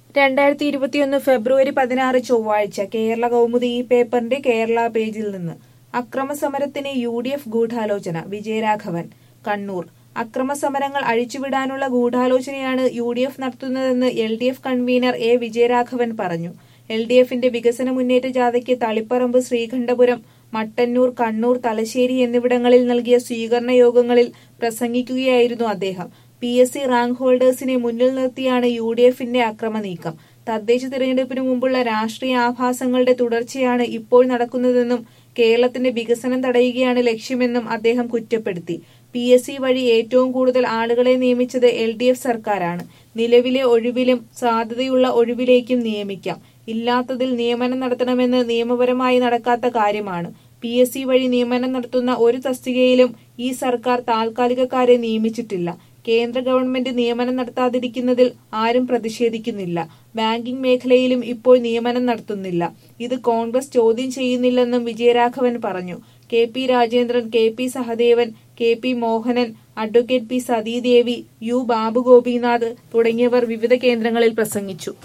രണ്ടായിരത്തി ഇരുപത്തിയൊന്ന് ഫെബ്രുവരി പതിനാറ് ചൊവ്വാഴ്ച കേരള കൗമുദി ഈ പേപ്പറിന്റെ കേരള പേജിൽ നിന്ന് അക്രമസമരത്തിന് യു ഡി എഫ് ഗൂഢാലോചന വിജയരാഘവൻ കണ്ണൂർ അക്രമസമരങ്ങൾ അഴിച്ചുവിടാനുള്ള ഗൂഢാലോചനയാണ് യു ഡി എഫ് നടത്തുന്നതെന്ന് L D F convener A Vijayaraghavan പറഞ്ഞു എൽ ഡി എഫിന്റെ വികസന മുന്നേറ്റ ജാഥയ്ക്ക് തളിപ്പറമ്പ് ശ്രീകണ്ഠപുരം മട്ടന്നൂർ കണ്ണൂർ തലശ്ശേരി എന്നിവിടങ്ങളിൽ നൽകിയ സ്വീകരണ യോഗങ്ങളിൽ പ്രസംഗിക്കുകയായിരുന്നു അദ്ദേഹം പി എസ് സി റാങ്ക് ഹോൾഡേഴ്സിനെ മുന്നിൽ നിർത്തിയാണ് യു ഡി എഫിന്റെ അക്രമ നീക്കം തദ്ദേശ തിരഞ്ഞെടുപ്പിന് മുമ്പുള്ള രാഷ്ട്രീയ ആഭാസങ്ങളുടെ തുടർച്ചയാണ് ഇപ്പോൾ നടക്കുന്നതെന്നും കേരളത്തിന്റെ വികസനം തടയുകയാണ് ലക്ഷ്യമെന്നും അദ്ദേഹം കുറ്റപ്പെടുത്തി പി എസ് സി വഴി ഏറ്റവും കൂടുതൽ ആളുകളെ നിയമിച്ചത് എൽ ഡി എഫ് സർക്കാരാണ് നിലവിലെ ഒഴിവിലും സാധ്യതയുള്ള ഒഴിവിലേക്കും നിയമിക്കാം ഇല്ലാത്തതിൽ നിയമനം നടത്തണമെന്ന് നിയമപരമായി നടക്കാത്ത കാര്യമാണ് പി എസ് സി വഴി നിയമനം നടത്തുന്ന ഒരു തസ്തികയിലും ഈ സർക്കാർ താൽക്കാലികക്കാരെ നിയമിച്ചിട്ടില്ല കേന്ദ്ര ഗവൺമെന്റ് നിയമനം നടത്താതിരിക്കുന്നതിൽ ആരും പ്രതിഷേധിക്കുന്നില്ല ബാങ്കിംഗ് മേഖലയിലും ഇപ്പോൾ നിയമനം നടത്തുന്നില്ല ഇത് കോൺഗ്രസ് ചോദ്യം ചെയ്യുന്നില്ലെന്നും വിജയരാഘവൻ പറഞ്ഞു K P Rajendran K P Sahadevan K P Mohanan advocate P Sathidevi U Babu Gopinath തുടങ്ങിയവർ വിവിധ കേന്ദ്രങ്ങളിൽ പ്രസംഗിച്ചു